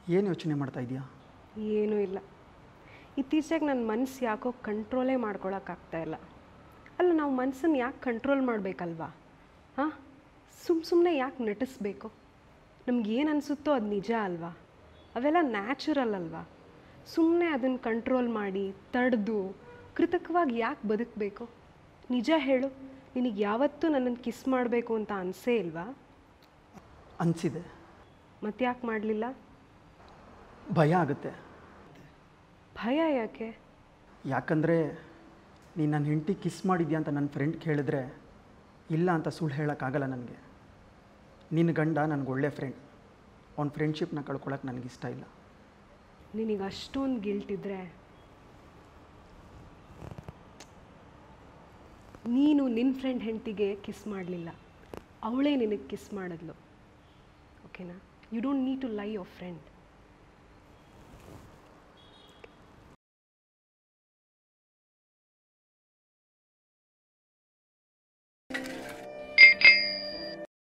ಏನು ಯೋಚನೆ ಮಾಡ್ತಾ ಇದೆಯಾ ಏನೂ ಇಲ್ಲ ಇತ್ತೀಚೆಗೆ ನನ್ನ ಮನಸ್ಸು ಯಾಕೋ ಕಂಟ್ರೋಲೇ ಮಾಡ್ಕೊಳಕ್ಕಾಗ್ತಾ ಇಲ್ಲ ಅಲ್ಲ ನಾವು ಮನಸ್ಸನ್ನು ಯಾಕೆ ಕಂಟ್ರೋಲ್ ಮಾಡಬೇಕಲ್ವಾ ಹಾಂ ಸುಮ್ಮ ಸುಮ್ಮನೆ ಯಾಕೆ ನಟಿಸ್ಬೇಕು ನಮ್ಗೆ ಏನು ಅನಿಸುತ್ತೋ ಅದು ನಿಜ ಅಲ್ವಾ ಅವೆಲ್ಲ ನ್ಯಾಚುರಲ್ ಅಲ್ವಾ ಸುಮ್ಮನೆ ಅದನ್ನು ಕಂಟ್ರೋಲ್ ಮಾಡಿ ತಡೆದು ಕೃತಕವಾಗಿ ಯಾಕೆ ಬದುಕಬೇಕು ನಿಜ ಹೇಳು ನಿನಗೆ ಯಾವತ್ತೂ ನನ್ನನ್ನು ಕಿಸ್ ಮಾಡಬೇಕು ಅಂತ ಅನಿಸೇ ಇಲ್ವಾ ಅನಿಸಿದೆ ಮತ್ತೆ ಯಾಕೆ ಮಾಡಲಿಲ್ಲ ಭಯ ಆಗುತ್ತೆ ಭಯ ಯಾಕೆ ಯಾಕಂದರೆ ನೀನು ನನ್ನ ಹೆಂಡತಿ ಕಿಸ್ ಮಾಡಿದ್ಯಾ ಅಂತ ನನ್ನ ಫ್ರೆಂಡ್ ಕೇಳಿದ್ರೆ ಇಲ್ಲ ಅಂತ ಸುಳ್ಳು ಹೇಳೋಕ್ಕಾಗಲ್ಲ ನನಗೆ ನಿನ್ನ ಗಂಡ ನನಗೆ ಒಳ್ಳೆ ಫ್ರೆಂಡ್ ಅವ್ನ ಫ್ರೆಂಡ್ಶಿಪ್ನ ಕಳ್ಕೊಳಕ್ಕೆ ನನಗಿಷ್ಟ ಇಲ್ಲ ನಿನಗೆ ಅಷ್ಟೊಂದು ಗಿಲ್ಟ್ ಇದ್ದರೆ ನೀನು ನಿನ್ನ ಫ್ರೆಂಡ್ ಹೆಂಡತಿಗೆ ಕಿಸ್ ಮಾಡಲಿಲ್ಲ ಅವಳೇ ನಿನಗೆ ಕಿಸ್ ಮಾಡಿದ್ಲು ಓಕೆನಾ you don't need to lie your friend